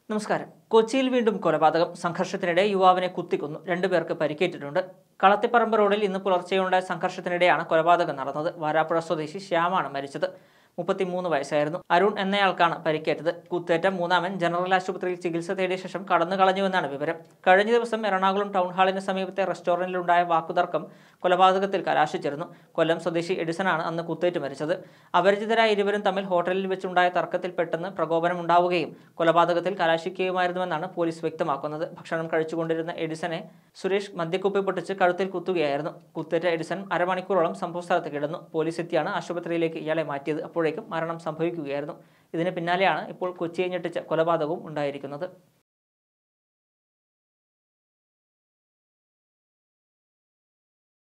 നമസ്കാരം കൊച്ചിയിൽ വീണ്ടും കൊലപാതകം സംഘർഷത്തിനിടെ യുവാവിനെ കുത്തിക്കൊന്നു രണ്ടുപേർക്ക് പരിക്കേറ്റിട്ടുണ്ട് കളത്തിപ്പറമ്പ് റോഡിൽ ഇന്ന് പുലർച്ചെയുണ്ടായ സംഘർഷത്തിനിടെയാണ് കൊലപാതകം നടന്നത് വാരാപ്പുഴ സ്വദേശി ശ്യാമാണ് മരിച്ചത് മുപ്പത്തിമൂന്ന് വയസ്സായിരുന്നു അരുൺ എന്നയാൾക്കാണ് പരിക്കേറ്റത് കുത്തേറ്റ മൂന്നാമൻ ജനറൽ ആശുപത്രിയിൽ ചികിത്സ തേടിയ ശേഷം കടന്നു കളഞ്ഞുവെന്നാണ് വിവരം കഴിഞ്ഞ ദിവസം എറണാകുളം ടൗൺ ഹാളിന് സമീപത്തെ റെസ്റ്റോറന്റിലുണ്ടായ വാക്കുതർക്കം കൊലപാതകത്തിൽ കലാശിച്ചിരുന്നു കൊല്ലം സ്വദേശി എഡിസണാണ് അന്ന് കുത്തേറ്റ് മരിച്ചത് അപരിചിതരായ ഇരുവരും തമ്മിൽ ഹോട്ടലിൽ വെച്ചുണ്ടായ തർക്കത്തിൽ പെട്ടെന്ന് പ്രകോപനമുണ്ടാവുകയും കൊലപാതകത്തിൽ കലാശിക്കുകയുമായിരുന്നുവെന്നാണ് പോലീസ് വ്യക്തമാക്കുന്നത് ഭക്ഷണം കഴിച്ചുകൊണ്ടിരുന്ന എഡിസനെ സുരേഷ് മദ്യക്കുപ്പി പൊട്ടിച്ച് കഴുത്തിൽ കുത്തുകയായിരുന്നു കുത്തേറ്റ എഡിസൺ അരമണിക്കൂറോളം സംഭവസ്ഥലത്ത് കിടന്നു പോലീസ് എത്തിയാണ് ആശുപത്രിയിലേക്ക് ഇയാളെ മാറ്റിയത് അപ്പോഴേക്കും മരണം സംഭവിക്കുകയായിരുന്നു ഇതിന് പിന്നാലെയാണ് ഇപ്പോൾ കൊച്ചിയെ ഞെട്ടിച്ച കൊലപാതകവും ഉണ്ടായിരിക്കുന്നത്